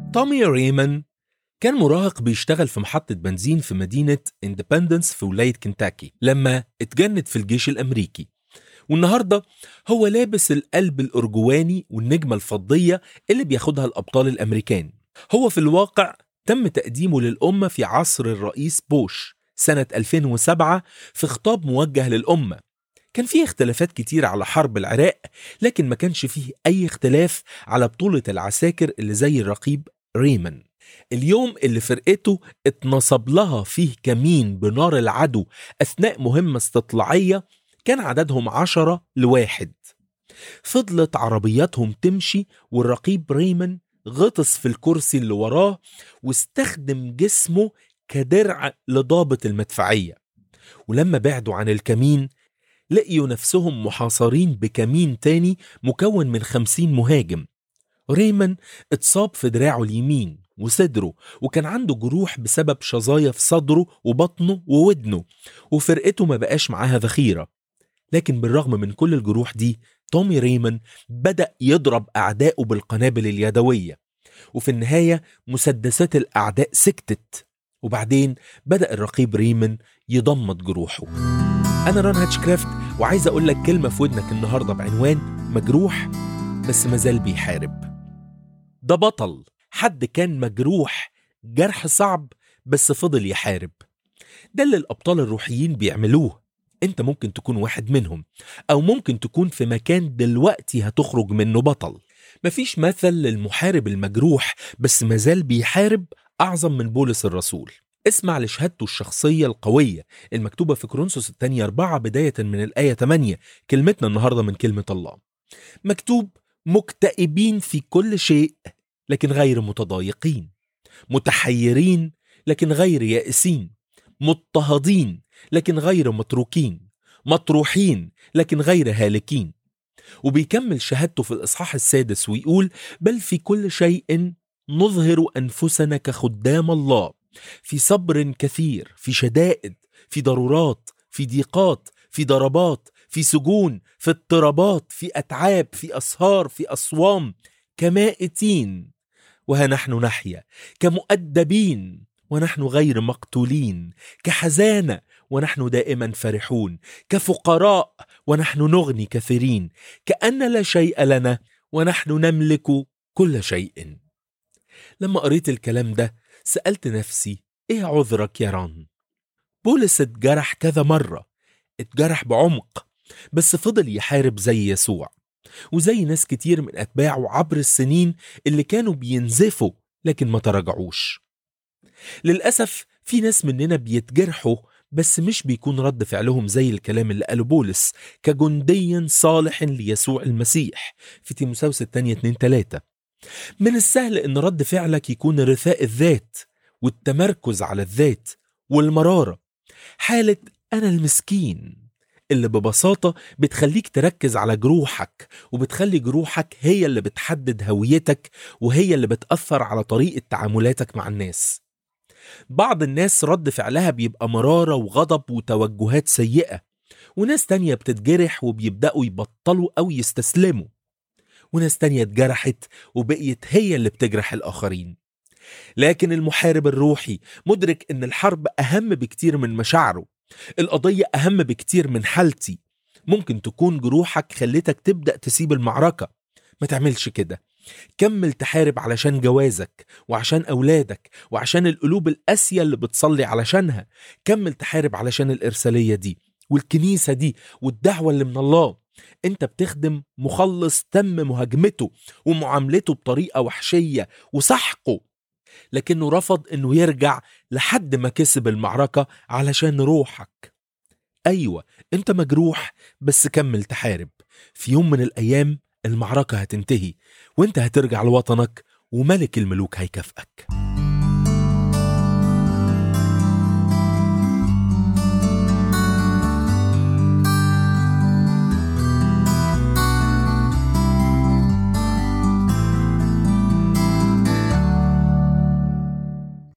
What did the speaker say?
تومي ريمان كان مراهق بيشتغل في محطة بنزين في مدينة اندبندنس في ولاية كنتاكي لما اتجند في الجيش الأمريكي والنهاردة هو لابس القلب الأرجواني والنجمة الفضية اللي بياخدها الأبطال الأمريكان هو في الواقع تم تقديمه للأمة في عصر الرئيس بوش سنة 2007 في خطاب موجه للأمة كان فيه اختلافات كتير على حرب العراق لكن ما كانش فيه أي اختلاف على بطولة العساكر اللي زي الرقيب ريمان اليوم اللي فرقته اتنصب لها فيه كمين بنار العدو أثناء مهمة استطلاعية كان عددهم عشرة لواحد فضلت عربياتهم تمشي والرقيب ريمان غطس في الكرسي اللي وراه واستخدم جسمه كدرع لضابط المدفعية ولما بعدوا عن الكمين لقيوا نفسهم محاصرين بكمين تاني مكون من خمسين مهاجم ريمان اتصاب في دراعه اليمين وصدره وكان عنده جروح بسبب شظايا في صدره وبطنه وودنه وفرقته ما بقاش معاها ذخيرة لكن بالرغم من كل الجروح دي تومي ريمان بدأ يضرب أعدائه بالقنابل اليدوية وفي النهاية مسدسات الأعداء سكتت وبعدين بدأ الرقيب ريمان يضمد جروحه أنا ران هاتشكرافت وعايز أقول لك كلمة في ودنك النهاردة بعنوان مجروح بس مازال بيحارب ده بطل حد كان مجروح جرح صعب بس فضل يحارب ده اللي الأبطال الروحيين بيعملوه انت ممكن تكون واحد منهم او ممكن تكون في مكان دلوقتي هتخرج منه بطل مفيش مثل للمحارب المجروح بس مازال بيحارب اعظم من بولس الرسول اسمع لشهادته الشخصية القوية المكتوبة في كورنثوس الثانية أربعة بداية من الآية 8 كلمتنا النهاردة من كلمة الله مكتوب مكتئبين في كل شيء لكن غير متضايقين متحيرين لكن غير يائسين مضطهدين لكن غير متروكين مطروحين لكن غير هالكين وبيكمل شهادته في الإصحاح السادس ويقول بل في كل شيء نظهر أنفسنا كخدام الله في صبر كثير في شدائد في ضرورات في ضيقات في ضربات في سجون في اضطرابات في أتعاب في أسهار في أصوام كمائتين وها نحن نحيا كمؤدبين ونحن غير مقتولين كحزانة ونحن دائما فرحون كفقراء ونحن نغني كثيرين كأن لا شيء لنا ونحن نملك كل شيء لما قريت الكلام ده سألت نفسي ايه عذرك يا ران بولس اتجرح كذا مرة اتجرح بعمق بس فضل يحارب زي يسوع وزي ناس كتير من أتباعه عبر السنين اللي كانوا بينزفوا لكن ما تراجعوش للأسف في ناس مننا بيتجرحوا بس مش بيكون رد فعلهم زي الكلام اللي قاله بولس كجندي صالح ليسوع المسيح في تيموساوس الثانية 2 3 من السهل ان رد فعلك يكون رثاء الذات والتمركز على الذات والمرارة حالة أنا المسكين اللي ببساطة بتخليك تركز على جروحك وبتخلي جروحك هي اللي بتحدد هويتك وهي اللي بتأثر على طريقة تعاملاتك مع الناس بعض الناس رد فعلها بيبقى مرارة وغضب وتوجهات سيئة وناس تانية بتتجرح وبيبدأوا يبطلوا أو يستسلموا وناس تانية اتجرحت وبقيت هي اللي بتجرح الآخرين لكن المحارب الروحي مدرك ان الحرب اهم بكتير من مشاعره القضية اهم بكتير من حالتي ممكن تكون جروحك خلتك تبدأ تسيب المعركة ما تعملش كده كمل تحارب علشان جوازك وعشان أولادك وعشان القلوب القاسية اللي بتصلي علشانها كمل تحارب علشان الإرسالية دي والكنيسة دي والدعوة اللي من الله انت بتخدم مخلص تم مهاجمته ومعاملته بطريقة وحشية وسحقه لكنه رفض انه يرجع لحد ما كسب المعركة علشان روحك ايوه انت مجروح بس كمل تحارب في يوم من الايام المعركة هتنتهي وانت هترجع لوطنك وملك الملوك هيكافئك